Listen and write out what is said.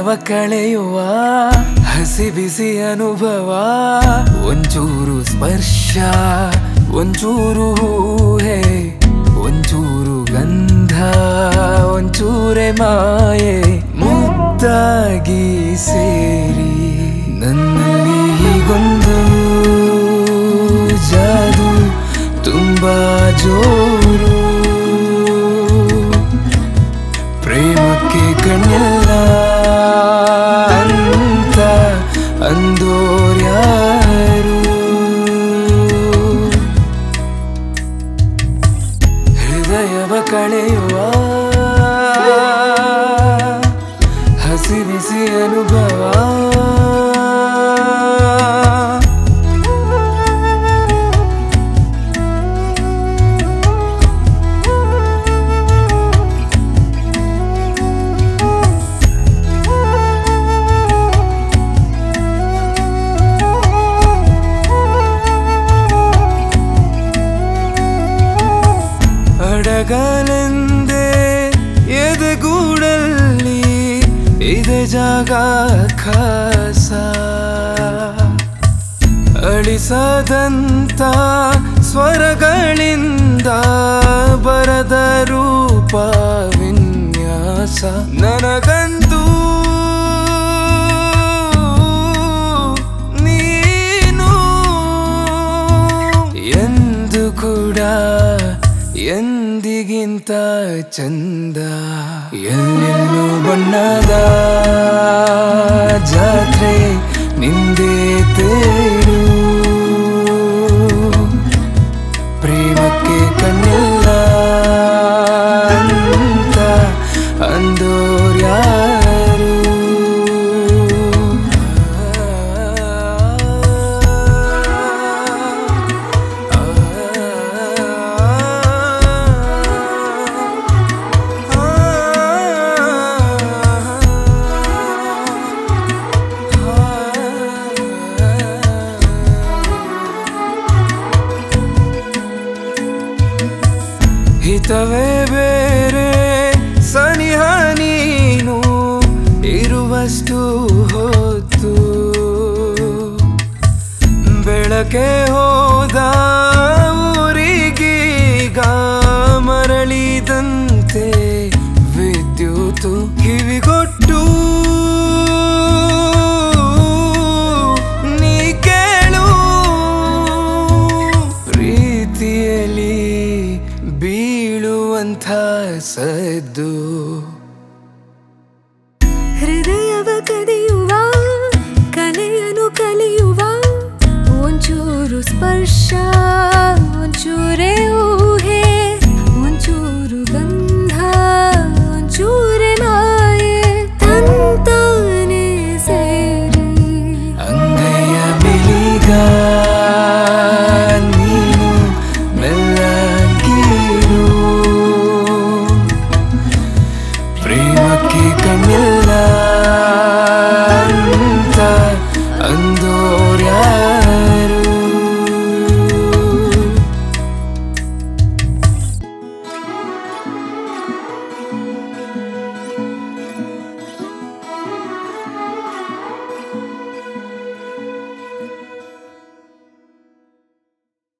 ಕಳೆಯುವ ಹಸಿ ಬಿಸಿ ಅನುಭವ ಒಂಚೂರು ಸ್ಪರ್ಶ ಒಂಚೂರು ಹೂಹೆ ಒಂಚೂರು ಗಂಧ ಒಂಚೂರೆ ಮಾಯೆ ಮುದ್ದಾಗಿ ಸೇರಿ ನನ್ನಲ್ಲಿ ಹೀಗೊಂದು ಜಾದು ತುಂಬಾ ಜೋರು ಪ್ರೇಮಕ್ಕೆ ಕಣ್ಣಿಲ್ಲ ಅಂತ ಅಂದೋರ್ಯಾರು ಹೃದಯವ ಕಳೆಯುವ ಹಸಿ ಬಿಸಿ ಅನುಭವ ಅಡಗಲೆಂದೇ ಎದೆಗೂಡಲ್ಲಿ ಇದೆ ಜಾಗ ಖಾಸ ಅಳಿಸದಂತ ಸ್ವರಗಳಿಂದ ಬರದ ರೂಪ ವಿನ್ಯಾಸ ನನಗಂತೂ ನೀನು ಎಂದು ಕೂಡ ಎಂದಿಗಿಂತ ಚಂದ ಎಲ್ಲೆಲ್ಲೂ ಬಣ್ಣದ ಜಾತ್ರೆ ನಿಂದೇ ತೇರು ಪ್ರೇಮಕ್ಕೆ ಕಣ್ಣಿಲ್ಲ ಅಂತ ಅಂದೋರ್ಯಾರು ಹಿತವೇ ಬೇರೆ ಸನಿಹ ನೀನು ಇರುವಷ್ಟು ಹೊತ್ತು ಬೆಳಕೆ ಹೋದ ಊರಿಗೀಗ ಮರಳಿದಂತೆ ವಿದ್ಯುತ್ ಕಿವಿಗೊಟ್ಟು ನೀ ಕೇಳು ಪ್ರೀತಿಯಲ್ಲಿ ಬೀಳುವಂಥ ಸದ್ದು